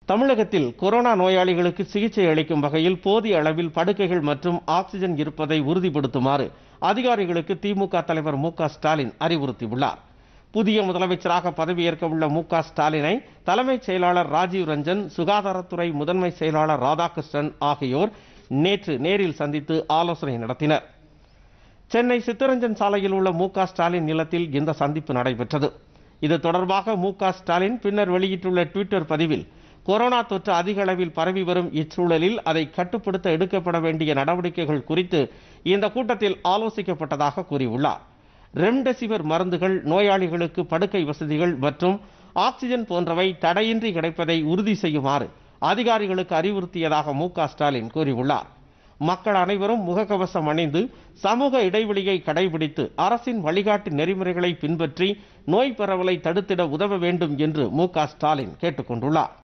தமிழகத்தில் கொரோனா நோயாளிகளுக்கு சிகிச்சை அளிக்கும் வகையில் போதிய அளவில் படுக்கைகள் மற்றும் ஆக்சிஜன் இருப்பதை உறுதிப்படுத்துமாறு அதிகாரிகளுக்கு திமுக தலைவர் மு க ஸ்டாலின் அறிவுறுத்தியுள்ளார் புதிய முதலமைச்சராக பதவியேற்க உள்ள மு க ஸ்டாலினை தலைமைச் செயலாளர் ராஜீவ் ரஞ்சன் சுகாதாரத்துறை முதன்மை செயலாளர் ராதாகிருஷ்ணன் ஆகியோர் நேற்று நேரில் சந்தித்து ஆலோசனை நடத்தினர் சென்னை சித்தரஞ்சன் சாலையில் உள்ள மு க ஸ்டாலின் நிலத்தில் இந்த சந்திப்பு நடைபெற்றது இது தொடர்பாக மு க ஸ்டாலின் பின்னர் வெளியிட்டுள்ள ட்விட்டர் பதிவில் கொரோனா தொற்று அதிக அளவில் பரவி வரும் இச்சூழலில் அதை கட்டுப்படுத்த எடுக்கப்பட வேண்டிய நடவடிக்கைகள் குறித்து இந்த கூட்டத்தில் ஆலோசிக்கப்பட்டதாக கூறியுள்ளார் ரெம்டெசிவிர் மருந்துகள் நோயாளிகளுக்கு படுக்கை வசதிகள் மற்றும் ஆக்சிஜன் போன்றவை தடையின்றி கிடைப்பதை உறுதி செய்யுமாறு அதிகாரிகளுக்கு அறிவுறுத்தியதாக மு க ஸ்டாலின் கூறியுள்ளார் மக்கள் அனைவரும் முகக்கவசம் அணிந்து சமூக இடைவெளியை கடைபிடித்து அரசின் வழிகாட்டு நெறிமுறைகளை பின்பற்றி நோய் பரவலை தடுத்திட உதவ வேண்டும் என்று மு க ஸ்டாலின் கேட்டுக்கொண்டுள்ளார்